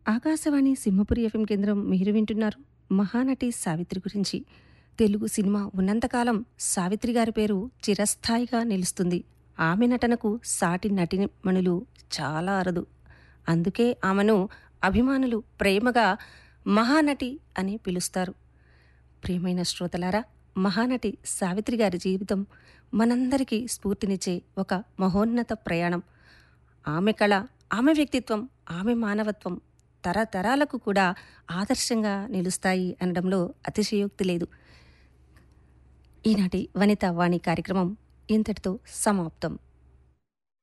Akashvani Simhapuri FM కేంద్రం మీరు వింటున్నారు మహానటి సావిత్రి గురించి తెలుగు సినిమా ఉన్నంతకాలం సావిత్రి గారి పేరు చిరస్థాయిగా నిలుస్తుంది ఆమె నటనకు సాటి నటిమణులు చాలా అరుదు అందుకే ఆమెను అభిమానులు ప్రేమగా మహానటి అని పిలుస్తారు ప్రియమైన శ్రోతలారా మహానటి సావిత్రి గారి జీవితం మనందరికీ స్ఫూర్తినిచ్చే ఒక మహోన్నత ప్రయాణం ఆమె కళ ఆమె వ్యక్తిత్వం ఆమె మానవత్వం తరతరాలకు కూడా ఆదర్శంగా నిలుస్తాయి అనడంలో అతిశయోక్తి లేదు ఈనాటి వనితా వాణి కార్యక్రమం ఇంతటితో సమాప్తం